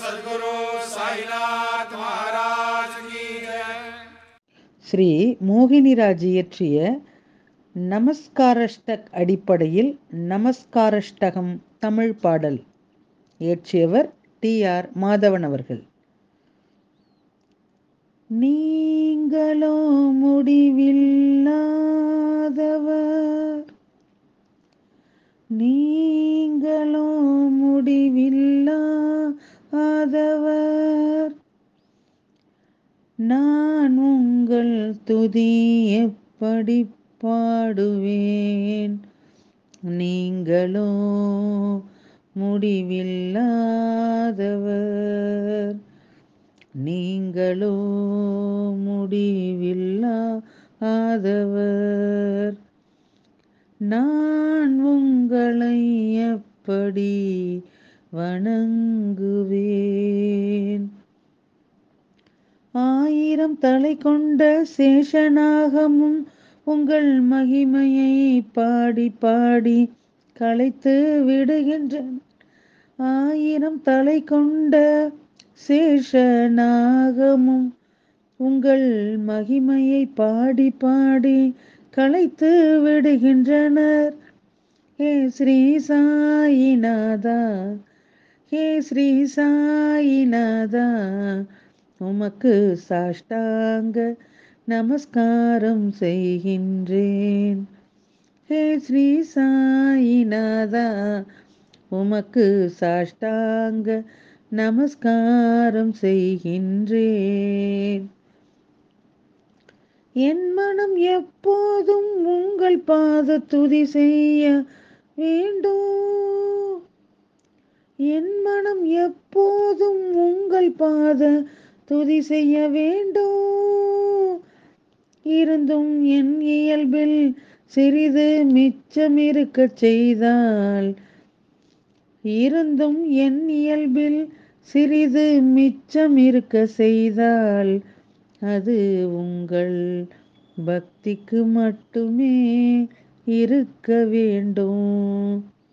सदगुरु साईनाथ महाराज की जय ஸ்ரீ மோகினிராஜ் இயற்றிய நமஸ்காரஷ்டக் அடிப்படையில் நமஸ்காரஷ்டகம் தமிழ் பாடல் இயற்றியவர் டி ஆர் மாதவன் அவர்கள் நீங்களோ முடிவில்லாதவர் நீங்களோ முடிவில்லாதவர் நான் உங்கள் துதி எப்படி பாடுவேன் நீங்களோ முடிவில்லாதவர் நீங்களோ முடிவில்லாதவர் நான் உங்களை எப்படி வணங்குவேன் ஆயிரம் தலை கொண்ட சேஷனாகமும் உங்கள் மகிமையை பாடி பாடி களைத்து விடுகின்றன ஆயிரம் தலை கொண்ட சேஷனாகமும் உங்கள் மகிமையை பாடி பாடி களைத்து விடுகின்றனர் ஹே ஸ்ரீ சாயிநாதா ஹே ஸ்ரீ சாயிநாதா உமக்கு சாஷ்டாங்க நமஸ்காரம் செய்கின்றேன் ஹே ஸ்ரீ சாயிநாதா உமக்கு சாஷ்டாங்க நமஸ்காரம் செய்கின்றேன் என் மனம் எப்போதும் உங்கள் பாத துதி செய்ய வேண்டும் என் மனம் எப்போதும் உங்கள் பாத துதி செய்ய வேண்டும் இருந்தும் என் இயல்பில் சிறிது மிச்சம் இருக்கச் செய்தால் இருந்தும் என் இயல்பில் சிறிது மிச்சம் இருக்க செய்தால் அது உங்கள் பக்திக்கு மட்டுமே இருக்க வேண்டும்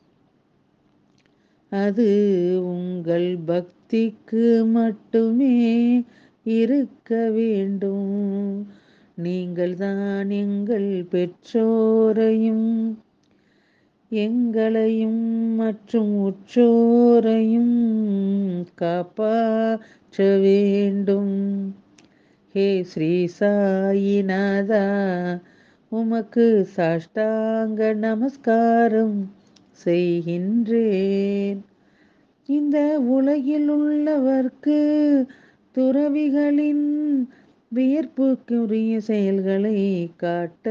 அது உங்கள் பக்திக்கு மட்டுமே இருக்க வேண்டும் நீங்கள் தான் எங்கள் பெற்றோரையும் எங்களையும் மற்றும் உற்றோரையும் காப்பாற்ற வேண்டும் ஹே ஸ்ரீ சாயிநாதா உமக்கு சாஷ்டாங்க நமஸ்காரம் செய்கின்றேன் இந்த உலகில் உள்ளவர்க்கு துறவிகளின் வியர்ப்புக்குரிய செயல்களை காட்ட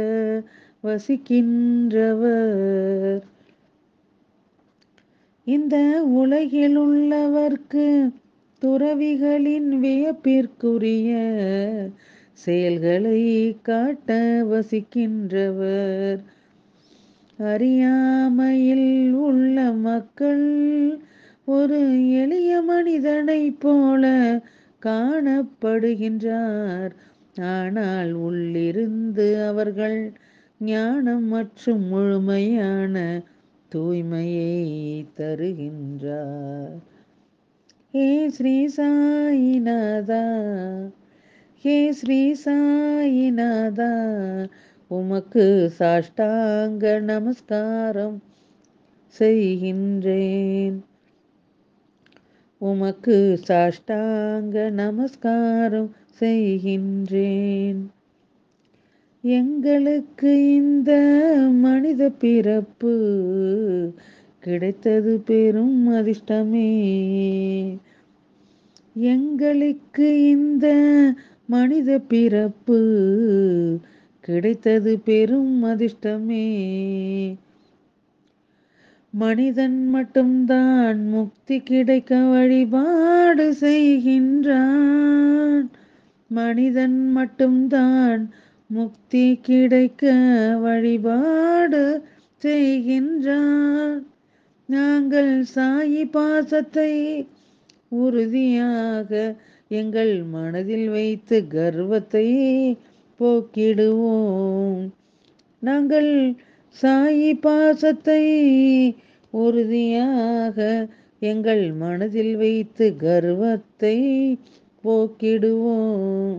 வசிக்கின்றவர் இந்த உலகில் உள்ளவர்க்கு துறவிகளின் வியப்பிற்குரிய செயல்களை காட்ட வசிக்கின்றவர் அறியாமையில் உள்ள மக்கள் ஒரு எளிய மனிதனைப் போல காணப்படுகின்றார் ஆனால் உள்ளிருந்து அவர்கள் ஞானம் மற்றும் முழுமையான தூய்மையை தருகின்றார் ஹே ஸ்ரீ சாயிநாதா ஹே ஸ்ரீ சாயிநாதா உமக்கு சாஷ்டாங்க நமஸ்காரம் செய்கின்றேன் உமக்கு சாஷ்டாங்க நமஸ்காரம் செய்கின்றேன் எங்களுக்கு இந்த மனித பிறப்பு கிடைத்தது பெரும் அதிர்ஷ்டமே எங்களுக்கு இந்த மனித பிறப்பு கிடைத்தது பெரும் அதிர்ஷ்டமே மனிதன் மட்டும்தான் முக்தி கிடைக்க வழிபாடு செய்கின்றான் மனிதன் மட்டும்தான் முக்தி கிடைக்க வழிபாடு செய்கின்றான் நாங்கள் சாயி பாசத்தை உறுதியாக எங்கள் மனதில் வைத்து கர்வத்தை போக்கிடுவோம் நாங்கள் சாயி பாசத்தை உறுதியாக எங்கள் மனதில் வைத்து கர்வத்தை போக்கிடுவோம்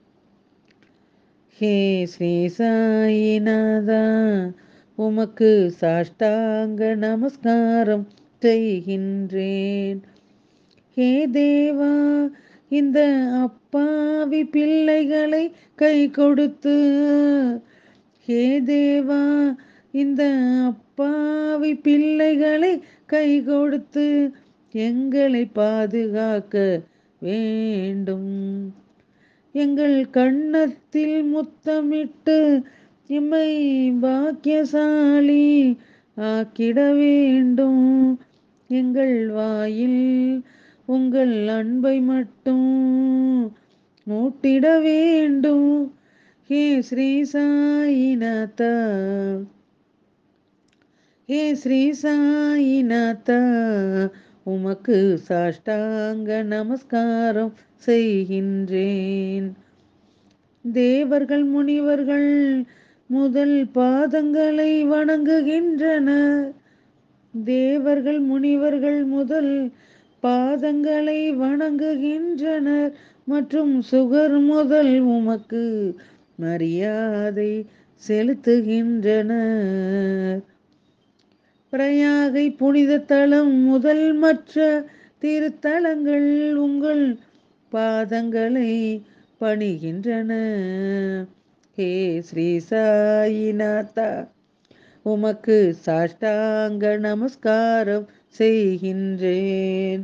ஹே ஸ்ரீ சாயிநாதா உமக்கு சாஷ்டாங்க நமஸ்காரம் செய்கின்றேன் ஹே தேவா இந்த அப்பாவி பிள்ளைகளை கை கொடுத்து ஹே தேவா இந்த அப்பாவி பிள்ளைகளை கை கொடுத்து எங்களை பாதுகாக்க வேண்டும் எங்கள் கண்ணத்தில் முத்தமிட்டு இம்மை பாக்கியசாலி ஆக்கிட வேண்டும் எங்கள் வாயில் உங்கள் அன்பை மட்டும் மூட்டிட வேண்டும் ஹே ஸ்ரீ சாயிநாதா ஹே ஸ்ரீ சாயிநாதா உமக்கு சாஷ்டாங்க நமஸ்காரம் செய்கின்றேன் தேவர்கள் முனிவர்கள் முதல் பாதங்களை வணங்குகின்றனர் தேவர்கள் முனிவர்கள் முதல் பாதங்களை வணங்குகின்றனர் மற்றும் சுகர் முதல் உமக்கு மரியாதை செலுத்துகின்றனர் பிரயாகை புனித தலம் முதல் மற்ற திருத்தலங்கள் உங்கள் பாதங்களை பணிகின்றன ஹே ஸ்ரீ சாயிநாதா உமக்கு சாஷ்டாங்க நமஸ்காரம் செய்கின்றேன்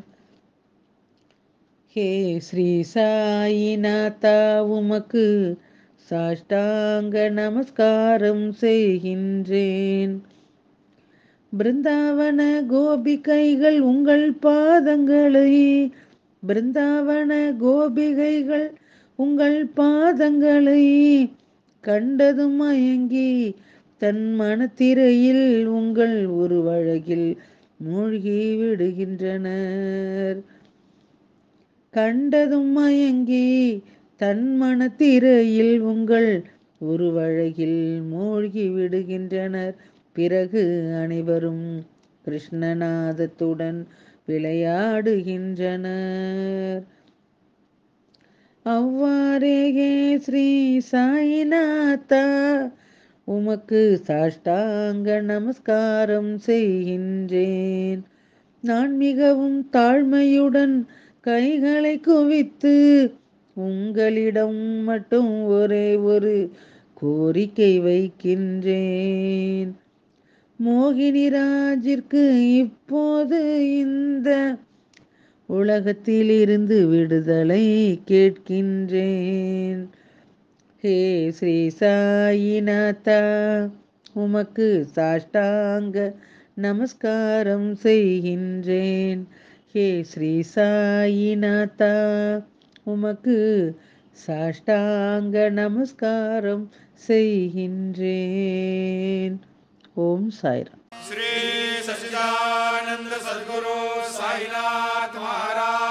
ஹே ஸ்ரீ சாயிநாதா உமக்கு சாஷ்டாங்க நமஸ்காரம் செய்கின்றேன் பிருந்தாவன கோபிகைகள் உங்கள் பாதங்களை பிருந்தாவன கோபிகைகள் உங்கள் பாதங்களை கண்டதும் மயங்கி தன் மனத்திரையில் உங்கள் உருவழகில் மூழ்கி விடுகின்றனர் கண்டதும் மயங்கி தன் மனத்திரையில் உங்கள் உருவழகில் மூழ்கி விடுகின்றனர் பிறகு அனைவரும் கிருஷ்ணநாதத்துடன் விளையாடுகின்றனர் அவ்வாறே ஸ்ரீ சாயிநாதா உமக்கு சாஷ்டாங்க நமஸ்காரம் செய்கின்றேன் நான் மிகவும் தாழ்மையுடன் கைகளை குவித்து உங்களிடம் மட்டும் ஒரே ஒரு கோரிக்கை வைக்கின்றேன் மோகினிராஜிற்கு இப்போது இந்த உலகத்திலிருந்து விடுதலை கேட்கின்றேன் ஹே ஸ்ரீ சாயிநாதா உமக்கு சாஷ்டாங்க நமஸ்காரம் செய்கின்றேன் ஹே ஸ்ரீ சாயிநாதா உமக்கு சாஷ்டாங்க நமஸ்காரம் செய்கின்றேன் ஓம் சாய்ராம் श्री सच्चिदानंद सदगुरु साईनाथ महाराज